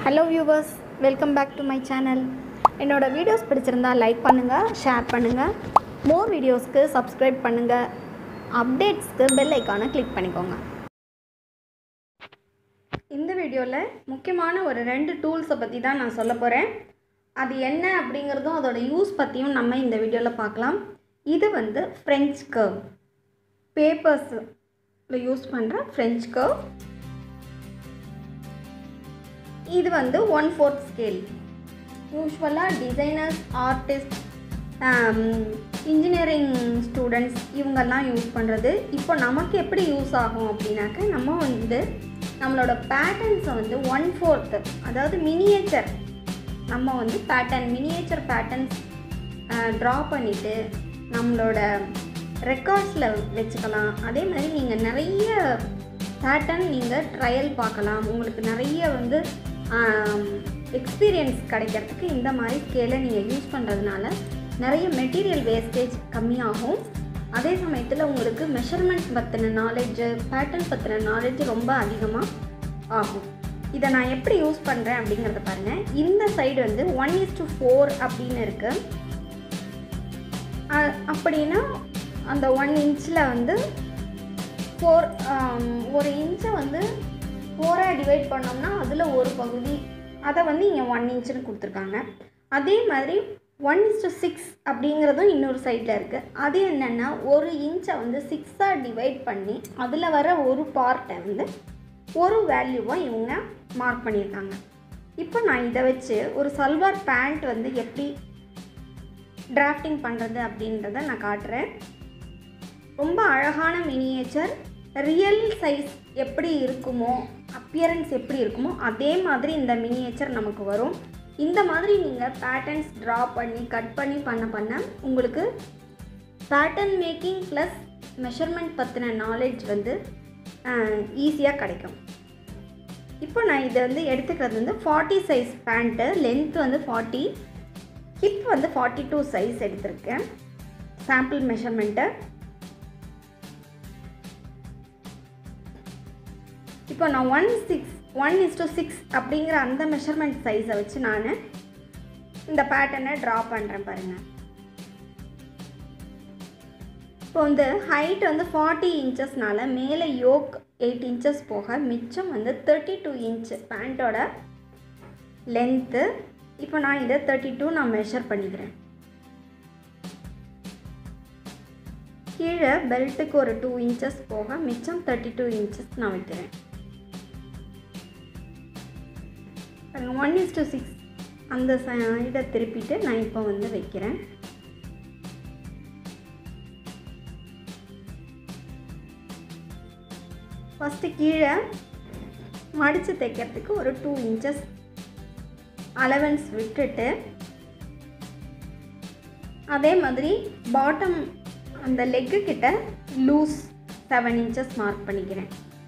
hello viewers welcome back to my channel என்னோட videos பிடிச்சிருந்தா like பண்ணுங்கள் ஷேர் பண்ணுங்கள் மோர் வீடியோஸ்க்கு சப்ஸ்கிரைப் பண்ணுங்கள் அப்டேட்ஸ்க்கு பெல் ஐக்கானை கிளிக் பண்ணிக்கோங்க இந்த வீடியோவில் முக்கியமான ஒரு ரெண்டு டூல்ஸை பற்றி தான் நான் சொல்ல போகிறேன் அது என்ன அப்படிங்கிறதும் அதோட யூஸ் பற்றியும் நம்ம இந்த வீடியோவில் பார்க்கலாம் இது வந்து ஃப்ரெஞ்ச் கர்வ் பேப்பர்ஸில் யூஸ் பண்ணுற ஃப்ரெஞ்ச் கர்வ் இது வந்து ஒன் ஃபோர்த் ஸ்கேல் யூஸ்வலாக டிசைனர்ஸ் ஆர்டிஸ்ட் இன்ஜினியரிங் ஸ்டூடெண்ட்ஸ் இவங்கெல்லாம் யூஸ் பண்ணுறது இப்போ நமக்கு எப்படி யூஸ் ஆகும் அப்படின்னாக்க நம்ம வந்து நம்மளோட பேட்டர்ன்ஸை வந்து ஒன் ஃபோர்த்து அதாவது மினியேச்சர் நம்ம வந்து பேட்டர்ன் மினியேச்சர் பேட்டர்ன்ஸ் ட்ரா பண்ணிவிட்டு நம்மளோட ரெக்கார்ட்ஸில் வச்சுக்கலாம் அதே மாதிரி நீங்கள் நிறைய பேட்டர்ன் நீங்கள் ட்ரையல் பார்க்கலாம் உங்களுக்கு நிறைய வந்து எக்ஸ்பீரியன்ஸ் கிடைக்கிறதுக்கு இந்த மாதிரி ஸ்கேலை நீங்கள் யூஸ் பண்ணுறதுனால நிறைய மெட்டீரியல் வேஸ்டேஜ் கம்மியாகும் அதே சமயத்தில் உங்களுக்கு மெஷர்மெண்ட் பற்றின நாலேஜு பேட்டர்ன் பற்றின நாலேஜ் ரொம்ப அதிகமாக ஆகும் இதை நான் எப்படி யூஸ் பண்ணுறேன் அப்படிங்கிறத பாருங்கள் இந்த சைடு வந்து ஒன் இஸ் டு ஃபோர் அப்படின்னு இருக்குது அப்படின்னா அந்த ஒன் இன்ச்சில் வந்து ஃபோர் ஒரு இன்ச்சை வந்து ஃபோராக டிவைட் பண்ணோம்னா அதில் ஒரு பகுதி அதை வந்து இங்கே ஒன் இன்ச்சுன்னு கொடுத்துருக்காங்க அதே மாதிரி ஒன் இஸ் டு சிக்ஸ் அப்படிங்கிறதும் இன்னொரு சைடில் இருக்குது அது என்னென்னா ஒரு இன்ச்சை வந்து சிக்ஸாக டிவைட் பண்ணி அதில் வர ஒரு பார்ட்டை வந்து ஒரு வேல்யூவை இவங்க மார்க் பண்ணியிருக்காங்க இப்போ நான் இதை வச்சு ஒரு சல்வார் பேண்ட் வந்து எப்படி டிராஃப்டிங் பண்ணுறது அப்படின்றத நான் காட்டுறேன் ரொம்ப அழகான மினியேச்சர் ரியல் சைஸ் எப்படி இருக்குமோ அப்பியரன்ஸ் எப்படி இருக்குமோ அதே மாதிரி இந்த மினியேச்சர் நமக்கு வரும் இந்த மாதிரி நீங்கள் பேட்டர்ன்ஸ் ட்ரா பண்ணி கட் பண்ணி பண்ண பண்ண உங்களுக்கு பேட்டர்ன் மேக்கிங் ப்ளஸ் மெஷர்மெண்ட் பற்றின நாலேஜ் வந்து ஈஸியாக கிடைக்கும் இப்போ நான் இதை வந்து எடுத்துக்கிறது வந்து ஃபார்ட்டி சைஸ் பேண்ட்டு லென்த் வந்து ஃபார்ட்டி ஹிப் வந்து ஃபார்ட்டி டூ சைஸ் எடுத்திருக்கேன் சாம்பிள் மெஷர்மெண்ட்டு இப்போ நான் one six one is to six அப்படிங்கிற அந்த மெஷர்மெண்ட் சைஸை வச்சு நான் இந்த பேட்டர்னை ட்ரா பண்ணுறேன் பாருங்கள் இப்போ வந்து ஹைட் வந்து ஃபார்ட்டி இன்ச்சஸ்னால மேலே யோக் எயிட் இன்ச்சஸ் போக மிச்சம் வந்து தேர்ட்டி டூ இன்ச் பேண்ட்டோட லென்த்து இப்போ நான் இதை தேர்ட்டி டூ நான் மெஷர் பண்ணிக்கிறேன் கீழே பெல்ட்டுக்கு ஒரு டூ இன்ச்சஸ் போக மிச்சம் தேர்ட்டி டூ இன்ச்சஸ் நான் வைக்கிறேன் ஒன் இஸ் டு சிக்ஸ் அந்த இதை திருப்பிட்டு நான் இப்போ வந்து வைக்கிறேன் ஃபஸ்ட்டு கீழே மடித்து தைக்கிறதுக்கு ஒரு டூ இன்ச்சஸ் அலவன்ஸ் விட்டுட்டு அதே மாதிரி பாட்டம் அந்த லெக்கு கிட்ட லூஸ் செவன் இன்ச்சஸ் மார்க் பண்ணிக்கிறேன்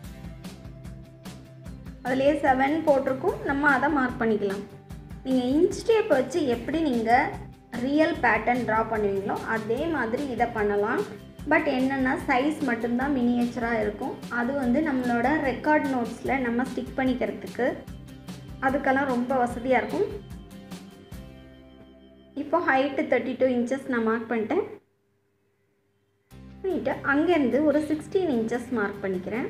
அதுலேயே செவன் போட்டிருக்கும் நம்ம அதை மார்க் பண்ணிக்கலாம் நீங்கள் இன்ச் டேப் வச்சு எப்படி நீங்கள் ரியல் பேட்டர்ன் ட்ரா பண்ணுவீங்களோ அதே மாதிரி இதை பண்ணலாம் பட் என்னென்னா சைஸ் மட்டும்தான் மினியேச்சராக இருக்கும் அது வந்து நம்மளோட ரெக்கார்ட் நோட்ஸில் நம்ம ஸ்டிக் பண்ணிக்கிறதுக்கு அதுக்கெல்லாம் ரொம்ப வசதியாக இருக்கும் இப்போ ஹைட்டு தேர்ட்டி டூ இன்ச்சஸ் நான் மார்க் பண்ணிட்டேன் பண்ணிவிட்டு அங்கேருந்து ஒரு சிக்ஸ்டீன் இன்ச்சஸ் மார்க் பண்ணிக்கிறேன்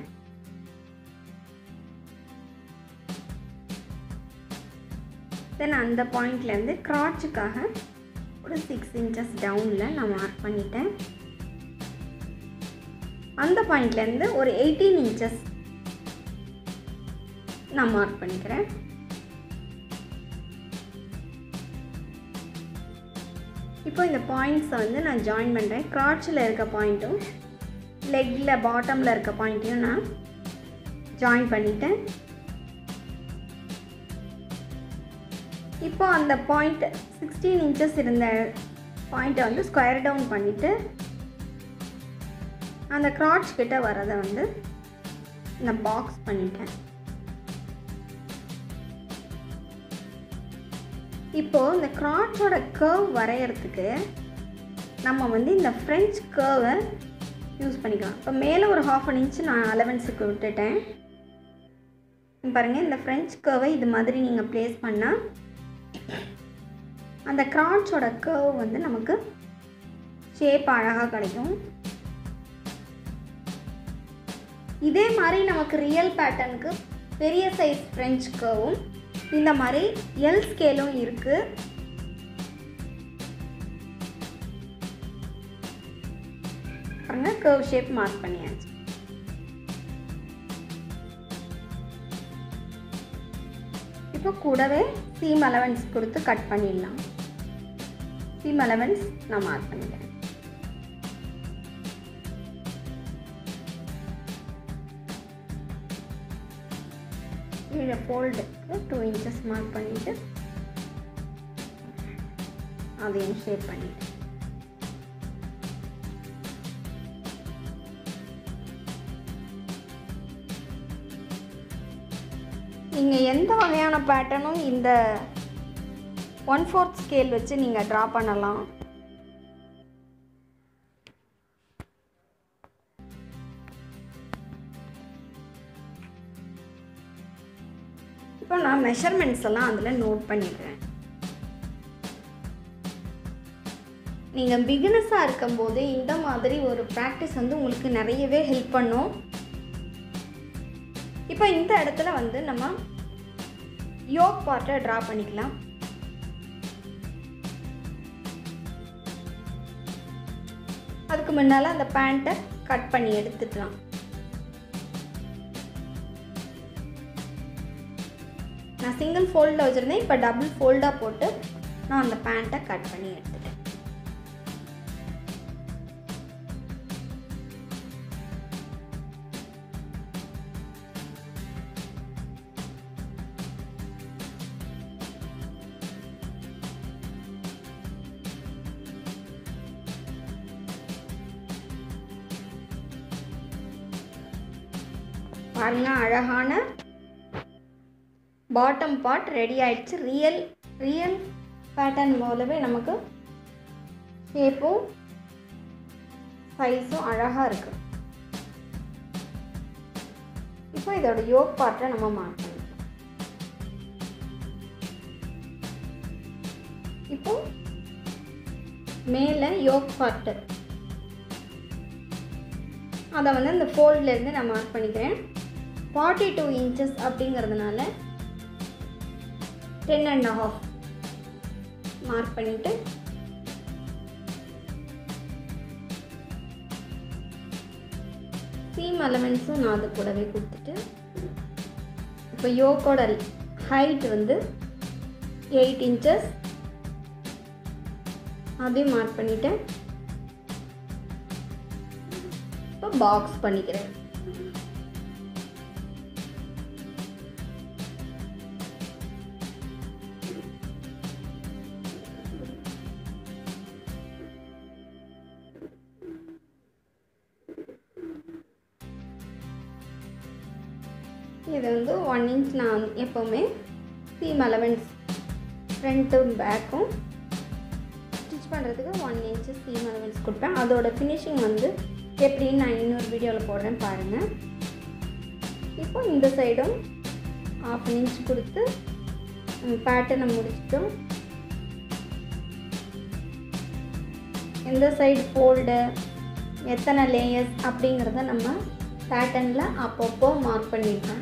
தென் அந்த பாயிண்ட்லேருந்து க்ராட்சுக்காக ஒரு சிக்ஸ் இன்ச்சஸ் டவுனில் நான் மார்க் பண்ணிட்டேன் அந்த பாயிண்ட்லேருந்து ஒரு எயிட்டீன் இன்ச்சஸ் நான் மார்க் பண்ணிக்கிறேன் இப்போ இந்த பாயிண்ட்ஸை வந்து நான் ஜாயின் பண்ணுறேன் க்ராட்சில் இருக்க பாயிண்ட்டும் லெக்கில் பாட்டமில் இருக்க பாயிண்ட்டையும் நான் ஜாயின் பண்ணிட்டேன் இப்போ அந்த பாயிண்ட் சிக்ஸ்டீன் இன்ச்சஸ் இருந்த பாயிண்ட்டை வந்து ஸ்கொயர் டவுன் பண்ணிவிட்டு அந்த க்ராட்ச் கிட்ட வரதை வந்து நான் பாக்ஸ் பண்ணிட்டேன் இப்போது இந்த க்ராட்சோட கர்வ் வரைகிறதுக்கு நம்ம வந்து இந்த ஃப்ரெஞ்ச் கர்வை யூஸ் பண்ணிக்கலாம் இப்போ மேலே ஒரு ஹாஃப் அன் இன்ச் நான் அலவன்ஸுக்கு விட்டுட்டேன் பாருங்கள் இந்த ஃப்ரெஞ்ச் கர்வை இது மாதிரி நீங்கள் ப்ளேஸ் பண்ணால் அந்த கிராட்சோட கர்வ் வந்து நமக்கு ஷேப் அழகாக கிடைக்கும் இதே மாதிரி நமக்கு ரியல் பேட்டர்னுக்கு பெரிய சைஸ் ஃப்ரெஞ்ச் கர்வும் இந்த மாதிரி எல் ஸ்கேலும் இருக்குது பாருங்க கர்வ் ஷேப் மார்க் பண்ணியாச்சு இப்போ கூடவே சீம் அலவன்ஸ் கொடுத்து கட் பண்ணிடலாம் சீம் அலவன்ஸ் நான் மார்க் பண்ணிக்கிறேன் கீழே ஃபோல்டுக்கு டூ இன்ச்சஸ் மார்க் பண்ணிவிட்டு அதையும் ஷேப் பண்ணிட்டு நீங்கள் எந்த வகையான பேட்டர்னும் இந்த ஒன் ஃபோர்த் ஸ்கேல் வச்சு நீங்கள் ட்ரா பண்ணலாம் இப்போ நான் மெஷர்மெண்ட்ஸ் எல்லாம் அதில் நோட் பண்ணிடுறேன் நீங்கள் பிகினஸாக இருக்கும்போது இந்த மாதிரி ஒரு ப்ராக்டிஸ் வந்து உங்களுக்கு நிறையவே ஹெல்ப் பண்ணும் இப்போ இந்த இடத்துல வந்து நம்ம யோக் பார்ட்டை ட்ரா பண்ணிக்கலாம் அதுக்கு முன்னால் அந்த பேண்ட்டை கட் பண்ணி எடுத்துக்கலாம் நான் சிங்கிள் ஃபோல்டில் வச்சுருந்தேன் இப்போ டபுள் ஃபோல்டாக போட்டு நான் அந்த பேண்ட்டை கட் பண்ணி எடுத்துட்டேன் பாருங்க அழகான பாட்டம் பார்ட் ரெடி ஆயிடுச்சு ரியல் ரியல் பேட்டர்ன் போலவே நமக்கு ஷேப்பும் சைஸும் அழகாக இருக்கு இப்போ இதோட யோக் பார்ட்டை நம்ம மாற்றணும் இப்போ மேலே யோக் பார்ட்டு அதை வந்து இந்த ஃபோல்ட்லேருந்து நான் மார்க் பண்ணிக்கிறேன் ஃபார்ட்டி டூ இன்ச்சஸ் அப்படிங்கிறதுனால டென் அண்ட் ஹாஃப் மார்க் பண்ணிவிட்டு சீம் எலமெண்ட்ஸும் நான் அது கூடவே கொடுத்துட்டு இப்போ யோக்கோட ஹைட் வந்து எயிட் இன்ச்சஸ் அதையும் மார்க் பண்ணிட்டேன் இப்போ பாக்ஸ் பண்ணிக்கிறேன் இது வந்து ஒன் இன்ச் நான் எப்போவுமே சீம் அலவன்ஸ் ஃப்ரண்ட்டும் பேக்கும் ஸ்டிச் பண்ணுறதுக்கு ஒன் இன்ச்சு சீம் அலவன்ஸ் கொடுப்பேன் அதோட ஃபினிஷிங் வந்து எப்படின்னு நான் இன்னொரு வீடியோவில் போடுறேன் பாருங்கள் இப்போ இந்த சைடும் ஆஃப் இன்ச் கொடுத்து பேட்டர்னை முடிச்சிட்டோம் எந்த சைடு ஃபோல்டு எத்தனை லேயர்ஸ் அப்படிங்கிறத நம்ம பேட்டர்னில் அப்பப்போ மார்க் பண்ணிடலாம்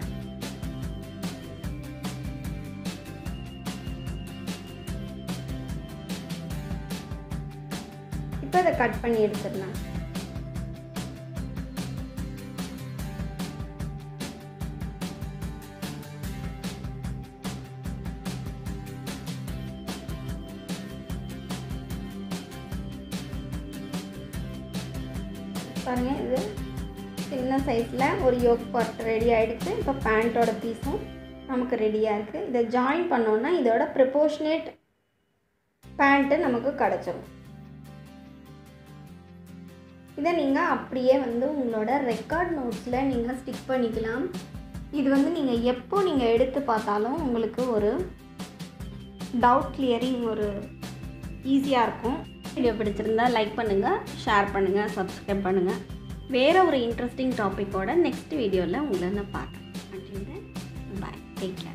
இப்போ இதை கட் பண்ணி எடுத்துடலாம் பாருங்கள் இது சின்ன சைஸில் ஒரு யோக் பார்ட் ரெடி ஆகிடுச்சு இப்போ பேண்ட்டோட பீஸும் நமக்கு ரெடியாக இருக்குது இதை ஜாயின் பண்ணோன்னா இதோட ப்ரிப்போர்ஷனேட் பேண்ட்டு நமக்கு கிடச்சிரும் இதை நீங்கள் அப்படியே வந்து உங்களோட ரெக்கார்ட் நோட்ஸில் நீங்கள் ஸ்டிக் பண்ணிக்கலாம் இது வந்து நீங்கள் எப்போ நீங்கள் எடுத்து பார்த்தாலும் உங்களுக்கு ஒரு டவுட் கிளியரிங் ஒரு ஈஸியாக இருக்கும் வீடியோ பிடிச்சிருந்தா லைக் பண்ணுங்கள் ஷேர் பண்ணுங்கள் சப்ஸ்கிரைப் பண்ணுங்கள் வேறு ஒரு இன்ட்ரெஸ்டிங் டாப்பிக்கோட நெக்ஸ்ட் வீடியோவில் உங்களை நான் பார்க்குறேன் பாய் டேக் கேர்